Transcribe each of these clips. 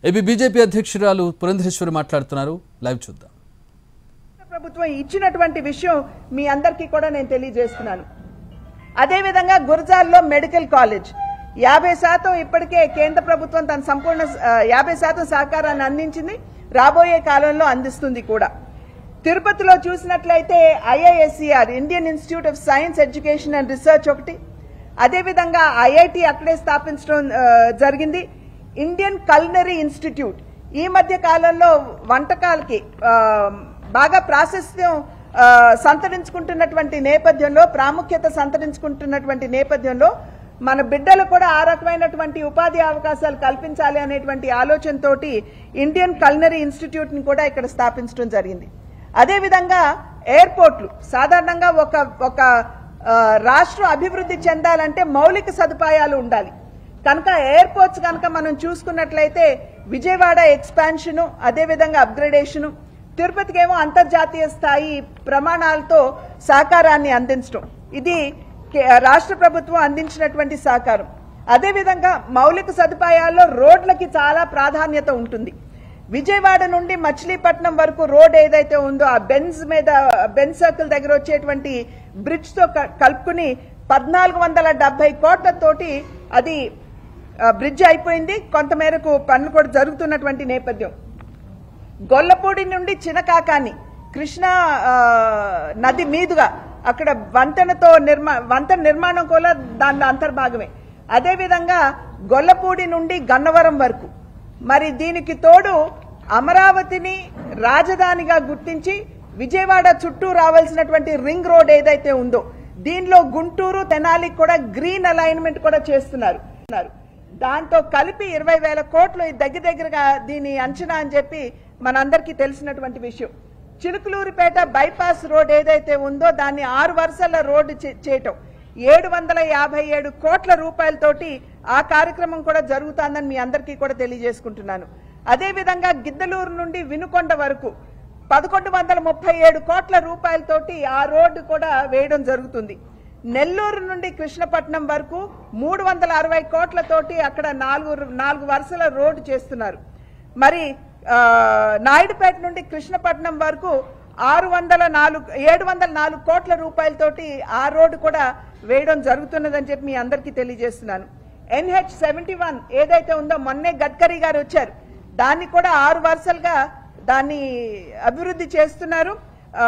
AP BJP అధ్యక్షురాలు పురంధరేశ్వరి మాట్లాడుతున్నారు live చూద్దాం ప్రభుత్వం ఇచ్చినటువంటి విషయం మీ అందరికీ కూడా నేను తెలియజేస్తున్నాను అదేవిధంగా గురజాల్లో మెడికల్ కాలేజ్ యాభై శాతం ఇప్పటికే కేంద్ర ప్రభుత్వం తన సంపూర్ణ ఆ, యాభై శాతం సహకారాన్ని అందించింది రాబోయే కాలంలో అందిస్తుంది కూడా తిరుపతిలో చూసినట్లయితే IISER Indian institute of science education and research ఒకటి అదేవిధంగా ఐఐటి అక్కడే స్థాపించడం ఆ, జరిగింది ఇండియన్ కల్నరీ ఇన్స్టిట్యూట్ ఈ మధ్య కాలంలో వంటకాలకి ఆ, బాగా ప్రాశస్త్యం ఆ, సంతరించుకుంటున్నటువంటి నేపథ్యంలో ప్రాముఖ్యత సంతరించుకుంటున్నటువంటి నేపథ్యంలో మన బిడ్డలు కూడా ఆ రకమైనటువంటి ఉపాధి అవకాశాలు కల్పించాలి అనేటువంటి ఆలోచనతోటి ఇండియన్ కల్నరీ ఇన్స్టిట్యూట్ ని కూడా ఇక్కడ స్థాపించడం జరిగింది అదేవిధంగా ఎయిర్పోర్ట్లు సాధారణంగా ఒక ఒక ఆ, రాష్ట్రం అభివృద్ధి చెందాలంటే మౌలిక సదుపాయాలు ఉండాలి కనుక ఎయిర్పోర్ట్స్ కనుక మనం చూసుకున్నట్లయితే విజయవాడ ఎక్స్పాన్షను అదేవిధంగా అప్గ్రేడేషను తిరుపతికి ఏమో అంతర్జాతీయ స్థాయి ప్రమాణాలతో సహకారాన్ని అందించడం ఇది కే- రాష్ట్ర ప్రభుత్వం అందించినటువంటి సహకారం అదేవిధంగా మౌలిక సదుపాయాల్లో రోడ్లకి చాలా ప్రాధాన్యత ఉంటుంది విజయవాడ నుండి మచిలీపట్నం వరకు రోడ్ ఏదైతే ఉందో ఆ బెన్స్ మీద బెన్స్ సర్కిల్ దగ్గర వచ్చేటువంటి బ్రిడ్జ్ తో క- కలుపుకుని పద్నాలుగు వందల డెబ్బై కోట్లతోటి అది ఆ, బ్రిడ్జ్ అయిపోయింది కొంతమేరకు పనులు కూడా జరుగుతున్నటువంటి నేపథ్యం గొల్లపూడి నుండి చినకాకాని కృష్ణా ఆ, నది మీదుగా అక్కడ వంతెనతో నిర్మా వంతెన నిర్మాణం కూడా దానిలో అంతర్భాగమే అదేవిధంగా గొల్లపూడి నుండి గన్నవరం వరకు మరి దీనికి తోడు అమరావతిని రాజధానిగా గుర్తించి విజయవాడ చుట్టూ రావాల్సినటువంటి రింగ్ రోడ్ ఏదైతే ఉందో దీనిలో గుంటూరు తెనాలికి కూడా గ్రీన్ అలైన్మెంట్ కూడా చేస్తున్నారు దాంతో కలిపి ఇరవై వేల కోట్లు దగ్గర దగ్గరగా దీని అంచనా అని చెప్పి మనందరికీ తెలిసినటువంటి విషయం చిలుకలూరిపేట బైపాస్ రోడ్ ఏదైతే ఉందో దాన్ని ఆరు వరుసల రోడ్డు చే- చేయటం ఏడు వందల యాభై ఏడు కోట్ల రూపాయలతోటి ఆ కార్యక్రమం కూడా జరుగుతుందని మీ అందరికీ కూడా తెలియజేసుకుంటున్నాను అదేవిధంగా గిద్దలూరు నుండి వినుకొండ వరకు పదకొండు వందల ముప్పై ఏడు కోట్ల రూపాయలతోటి ఆ రోడ్డు కూడా వేయడం జరుగుతుంది నెల్లూరు నుండి కృష్ణపట్నం వరకు మూడు వందల అరవై కోట్లతోటి అక్కడ నాలుగు నాలుగు వరుసల రోడ్డు చేస్తున్నారు మరి ఆ, నాయుడుపేట నుండి కృష్ణపట్నం వరకు ఆరు వందల నాలుగు ఏడు వందల నాలుగు కోట్ల రూపాయలతోటి ఆ రోడ్డు కూడా వేయడం జరుగుతున్నదని చెప్పి మీ అందరికీ తెలియజేస్తున్నాను ఎన్హెచ్ సెవెంటీ వన్ ఏదైతే ఉందో మొన్నే గడ్కరీ గారు వచ్చారు దాన్ని కూడా ఆరు వరుసలుగా దాన్ని అభివృద్ధి చేస్తున్నారు ఆ,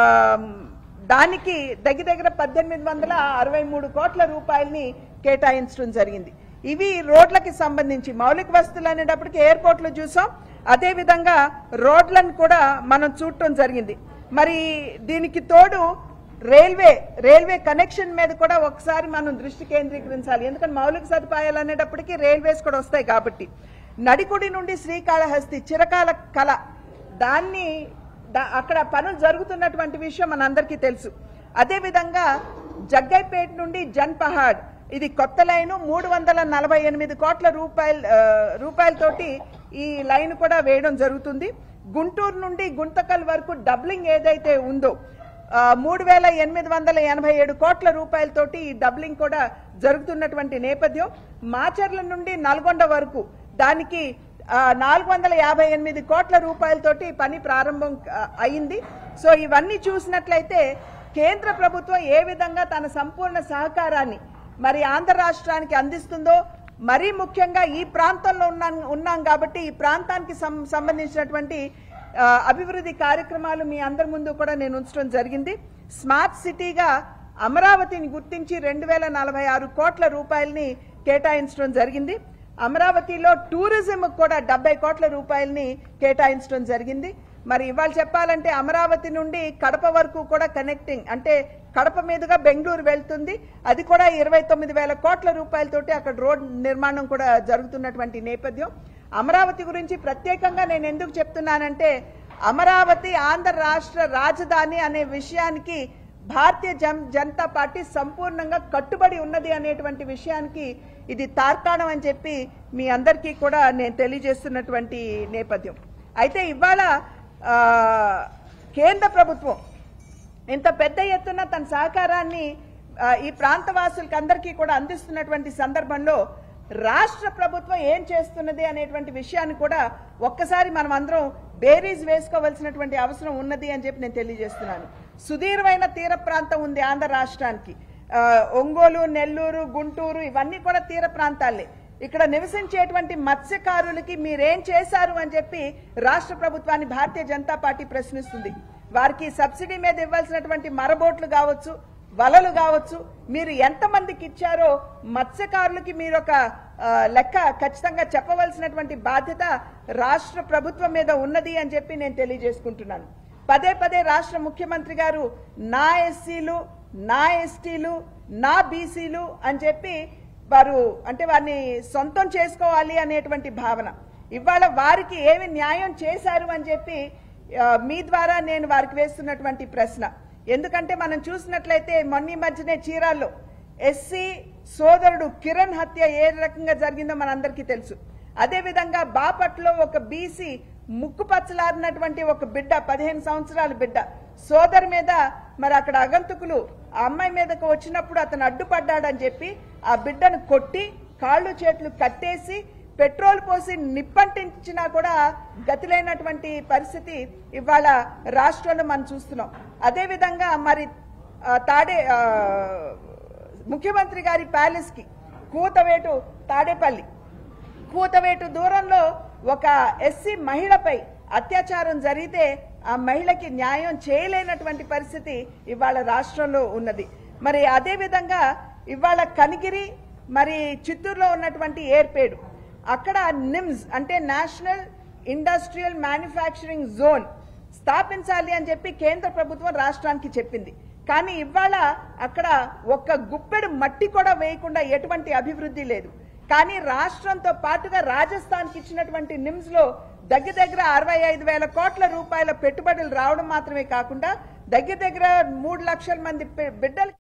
దానికి దగ్గర దగ్గర పద్దెనిమిది వందల అరవై మూడు కోట్ల రూపాయలని కేటాయించడం జరిగింది ఇవి రోడ్లకి సంబంధించి మౌలిక వస్తువులు అనేటప్పటికి ఎయిర్పోర్ట్లు చూసాం అదే విధంగా రోడ్లను కూడా మనం చూడటం జరిగింది మరి దీనికి తోడు రైల్వే రైల్వే కనెక్షన్ మీద కూడా ఒకసారి మనం దృష్టి కేంద్రీకరించాలి ఎందుకంటే మౌలిక సదుపాయాలు అనేటప్పటికీ రైల్వేస్ కూడా వస్తాయి కాబట్టి నడికుడి నుండి శ్రీకాళహస్తి చిరకాల కళ దాన్ని దా- అక్కడ పనులు జరుగుతున్నటువంటి విషయం మనందరికీ తెలుసు అదేవిధంగా జగ్గైపేట నుండి జన్ పహాడ్ ఇది కొత్త లైను మూడు వందల నలభై ఎనిమిది కోట్ల రూపాయల ఆ, రూపాయలతోటి ఈ లైన్ కూడా వేయడం జరుగుతుంది గుంటూరు నుండి గుంతకల్ వరకు డబ్లింగ్ ఏదైతే ఉందో ఆ, మూడు వేల ఎనిమిది వందల ఎనభై ఏడు కోట్ల రూపాయలతోటి ఈ డబ్లింగ్ కూడా జరుగుతున్నటువంటి నేపథ్యం మాచర్ల నుండి నల్గొండ వరకు దానికి ఆ, నాలుగు వందల యాభై ఎనిమిది కోట్ల రూపాయలతోటి పని ప్రారంభం ఆ, అయింది సో ఇవన్నీ చూసినట్లయితే కేంద్ర ప్రభుత్వం ఏ విధంగా తన సంపూర్ణ సహకారాన్ని మరి ఆంధ్ర రాష్ట్రానికి అందిస్తుందో మరీ ముఖ్యంగా ఈ ప్రాంతంలో ఉన్నాం ఉన్నాం కాబట్టి ఈ ప్రాంతానికి సం- సంబంధించినటువంటి ఆ, అభివృద్ధి కార్యక్రమాలు మీ అందరి ముందు కూడా నేను ఉంచడం జరిగింది స్మార్ట్ సిటీగా అమరావతిని గుర్తించి రెండు వేల నలభై ఆరు కోట్ల రూపాయలని కేటాయించడం జరిగింది అమరావతిలో టూరిజం కూడా డెబ్బై కోట్ల రూపాయలని కేటాయించడం జరిగింది మరి ఇవాళ చెప్పాలంటే అమరావతి నుండి కడప వరకు కూడా కనెక్టింగ్ అంటే కడప మీదుగా బెంగళూరు వెళ్తుంది అది కూడా ఇరవై తొమ్మిది వేల కోట్ల రూపాయలతోటి అక్కడ రోడ్ నిర్మాణం కూడా జరుగుతున్నటువంటి నేపథ్యం అమరావతి గురించి ప్రత్యేకంగా నేను ఎందుకు చెప్తున్నానంటే అమరావతి ఆంధ్ర రాష్ట్ర రాజధాని అనే విషయానికి భారతీయ జన్ జనతా పార్టీ సంపూర్ణంగా కట్టుబడి ఉన్నది అనేటువంటి విషయానికి ఇది తార్కాణం అని చెప్పి మీ అందరికీ కూడా నేను తెలియజేస్తున్నటువంటి నేపథ్యం అయితే ఇవాళ ఆ, కేంద్ర ప్రభుత్వం ఇంత పెద్ద ఎత్తున తన సహకారాన్ని ఆ, ఈ ప్రాంత వాసులకి అందరికీ కూడా అందిస్తున్నటువంటి సందర్భంలో రాష్ట్ర ప్రభుత్వం ఏం చేస్తున్నది అనేటువంటి విషయాన్ని కూడా ఒక్కసారి మనం అందరం బేరీజ్ వేసుకోవాల్సినటువంటి అవసరం ఉన్నది అని చెప్పి నేను తెలియజేస్తున్నాను సుదీర్ఘమైన తీర ప్రాంతం ఉంది ఆంధ్ర రాష్ట్రానికి ఆ, ఒంగోలు నెల్లూరు గుంటూరు ఇవన్నీ కూడా తీర ప్రాంతాలే ఇక్కడ నివసించేటువంటి మత్స్యకారులకి మీరేం చేశారు అని చెప్పి రాష్ట్ర ప్రభుత్వాన్ని భారతీయ జనతా పార్టీ ప్రశ్నిస్తుంది వారికి సబ్సిడీ మీద ఇవ్వాల్సినటువంటి మరబోట్లు కావచ్చు వలలు కావచ్చు మీరు ఎంతమందికి ఇచ్చారో మత్స్యకారులకి మీరు ఒక ఆ, లెక్క ఖచ్చితంగా చెప్పవలసినటువంటి బాధ్యత రాష్ట్ర ప్రభుత్వం మీద ఉన్నది అని చెప్పి నేను తెలియజేసుకుంటున్నాను పదే పదే రాష్ట్ర ముఖ్యమంత్రి గారు నా ఎస్సీలు నా ఎస్టీలు నా బీసీలు అని చెప్పి వారు అంటే వారిని సొంతం చేసుకోవాలి అనేటువంటి భావన ఇవాళ వారికి ఏమి న్యాయం చేశారు అని చెప్పి ఆ, మీ ద్వారా నేను వారికి వేస్తున్నటువంటి ప్రశ్న ఎందుకంటే మనం చూసినట్లయితే మొన్న ఈ మధ్యనే చీరాల్లో ఎస్సీ సోదరుడు కిరణ్ హత్య ఏ రకంగా జరిగిందో మనందరికీ తెలుసు అదేవిధంగా బాపట్లో ఒక బీసీ ముక్కు పచ్చలారినటువంటి ఒక బిడ్డ పదిహేను సంవత్సరాల బిడ్డ సోదరు మీద మరి అక్కడ అగంతుకులు ఆ అమ్మాయి మీదకు వచ్చినప్పుడు అతను అడ్డుపడ్డాడని చెప్పి ఆ బిడ్డను కొట్టి కాళ్ళు చేతులు కట్టేసి పెట్రోల్ పోసి నిప్పంటించినా కూడా గతిలేనటువంటి పరిస్థితి ఇవాళ రాష్ట్రంలో మనం చూస్తున్నాం అదేవిధంగా మరి ఆ, తాడే ఆ, ముఖ్యమంత్రి గారి ప్యాలెస్ కి కూతవేటు తాడేపల్లి కూతవేటు దూరంలో ఒక ఎస్సీ మహిళపై అత్యాచారం జరిగితే ఆ మహిళకి న్యాయం చేయలేనటువంటి పరిస్థితి ఇవాళ రాష్ట్రంలో ఉన్నది మరి అదే విధంగా ఇవాళ కనిగిరి మరి చిత్తూరులో ఉన్నటువంటి ఏర్పేడు అక్కడ నిమ్స్ అంటే నేషనల్ ఇండస్ట్రియల్ మ్యానుఫ్యాక్చరింగ్ జోన్ స్థాపించాలి అని చెప్పి కేంద్ర ప్రభుత్వం రాష్ట్రానికి చెప్పింది కానీ ఇవాళ అక్కడ ఒక్క గుప్పెడు మట్టి కూడా వేయకుండా ఎటువంటి అభివృద్ధి లేదు కానీ రాష్ట్రంతో పాటుగా రాజస్థాన్కి ఇచ్చినటువంటి నిమ్స్ లో దగ్గర దగ్గర అరవై ఐదు వేల కోట్ల రూపాయల పెట్టుబడులు రావడం మాత్రమే కాకుండా దగ్గర దగ్గర మూడు లక్షల మంది బిడ్డలు